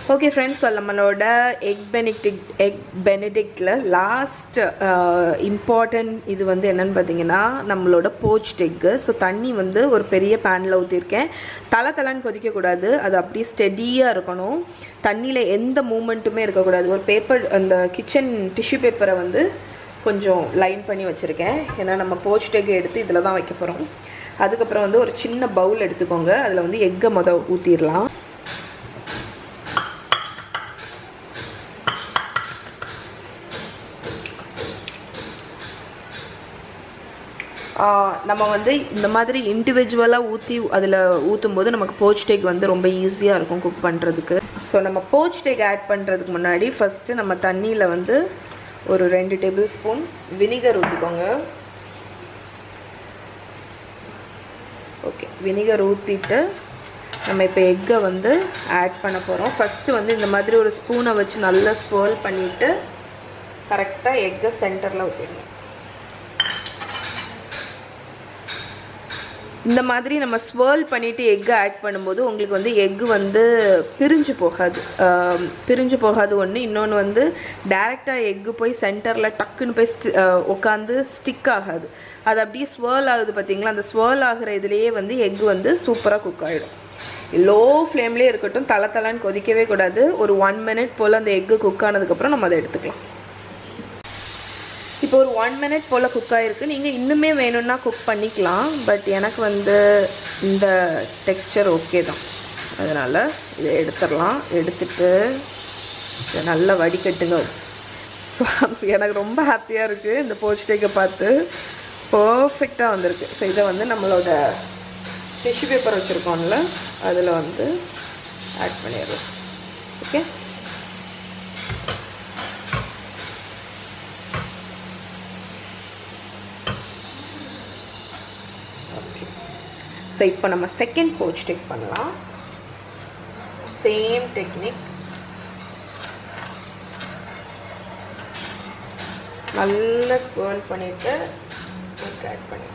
okay friends நம்மளோட egg benedict egg பெனிடிக்டில் last important இது வந்து என்னன்னு பார்த்தீங்கன்னா நம்மளோட போச்ட் எக்கு ஸோ தண்ணி வந்து ஒரு பெரிய பேனில் ஊற்றிருக்கேன் தலை தலைன்னு கொதிக்கக்கூடாது அது அப்படியே ஸ்டெடியாக இருக்கணும் தண்ணியில் எந்த மூமெண்ட்டுமே இருக்கக்கூடாது ஒரு பேப்பர் அந்த கிச்சன் டிஷ்யூ பேப்பரை வந்து கொஞ்சம் லைன் பண்ணி வச்சுருக்கேன் ஏன்னா நம்ம போச்ட் எக் எடுத்து இதில் தான் வைக்க போகிறோம் அதுக்கப்புறம் வந்து ஒரு சின்ன பவுல் எடுத்துக்கோங்க அதில் வந்து எக்கை மொதல் ஊற்றிடலாம் நம்ம வந்து இந்த மாதிரி இண்டிவிஜுவலாக ஊற்றி அதில் ஊற்றும் போது நமக்கு போச் டேக் வந்து ரொம்ப ஈஸியாக இருக்கும் குக் பண்ணுறதுக்கு ஸோ நம்ம போச் டேக் ஆட் பண்ணுறதுக்கு முன்னாடி ஃபஸ்ட்டு நம்ம தண்ணியில் வந்து ஒரு ரெண்டு டேபிள் ஸ்பூன் வினிகர் ஊற்றிக்கோங்க ஓகே வினிகர் ஊற்றிட்டு நம்ம இப்போ எக்கை வந்து ஆட் பண்ண போகிறோம் ஃபஸ்ட்டு வந்து இந்த மாதிரி ஒரு ஸ்பூனை வச்சு நல்லா ஸ்வேர்ல் பண்ணிவிட்டு கரெக்டாக எக்கை சென்டரில் ஊற்றிடணும் இந்த மாதிரி நம்ம ஸ்வேர்ல் பண்ணிவிட்டு எக்கு ஆட் பண்ணும்போது உங்களுக்கு வந்து எக்கு வந்து பிரிஞ்சு போகாது பிரிஞ்சு போகாது ஒன்று இன்னொன்று வந்து டேரெக்டாக எக்கு போய் சென்டரில் டக்குன்னு போய் உட்காந்து ஸ்டிக் ஆகாது அது அப்படியே ஸ்வேர்ல் ஆகுது பார்த்தீங்களா அந்த ஸ்வேர்ல் ஆகிற இதுலேயே வந்து எக்கு வந்து சூப்பராக குக் ஆகிடும் லோ ஃப்ளேம்லேயே இருக்கட்டும் தலை தலைன்னு கொதிக்கவே கூடாது ஒரு ஒன் மினிட் போல் அந்த எக்கு குக் ஆனதுக்கப்புறம் நம்ம அதை எடுத்துக்கலாம் இப்போ ஒரு ஒன் மினிட் போல் குக் ஆகிருக்கு நீங்கள் இன்னுமே வேணும்னா குக் பண்ணிக்கலாம் பட் எனக்கு வந்து இந்த டெக்ஸ்டர் ஓகே தான் அதனால் இதை எடுத்துடலாம் எடுத்துட்டு இதை நல்லா வடிகட்டுங்க ஸோ எனக்கு ரொம்ப ஹாப்பியாக இருக்குது இந்த போஸ்டேக்கை பார்த்து பர்ஃபெக்டாக வந்திருக்கு ஸோ இதை வந்து நம்மளோட டிஷ்யூ பேப்பர் வச்சுருக்கோம்ல அதில் வந்து ஆட் பண்ணிடலாம் ஓகே ஸோ இப்போ நம்ம செகண்ட் போச் டெக் பண்ணலாம் சேம் டெக்னிக் நல்லா ஸ்வேர்ல் பண்ணிட்டு ஆட் பண்ணி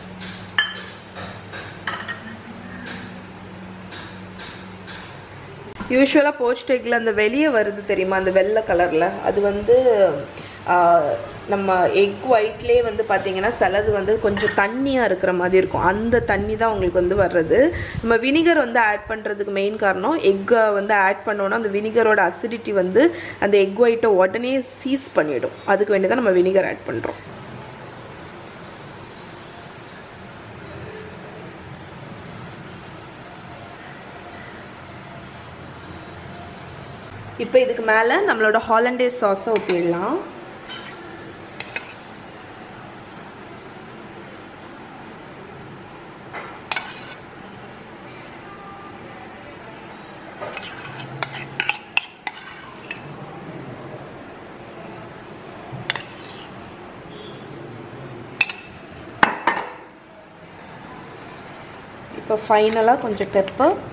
யூஸ்வலாக போச் டெக்கில் அந்த வெளியே வருது தெரியுமா அந்த வெள்ளை கலரில் அது வந்து நம்ம எக் ஒயிட்லேயே வந்து பார்த்தீங்கன்னா சிலது வந்து கொஞ்சம் தண்ணியாக இருக்கிற மாதிரி இருக்கும் அந்த தண்ணி தான் உங்களுக்கு வந்து வர்றது நம்ம வினிகர் வந்து ஆட் பண்ணுறதுக்கு மெயின் காரணம் எக்கை வந்து ஆட் பண்ணோன்னா அந்த வினிகரோட அசிடிட்டி வந்து அந்த எக் ஒயிட்டை உடனே சீஸ் பண்ணிடும் அதுக்கு வேண்டி தான் நம்ம வினிகர் ஆட் பண்ணுறோம் இப்போ இதுக்கு மேலே நம்மளோட ஹாலண்டேஸ் சாஸை ஊற்றிடலாம் இப்போ ஃபைனலாக கொஞ்சம் பெப்பர்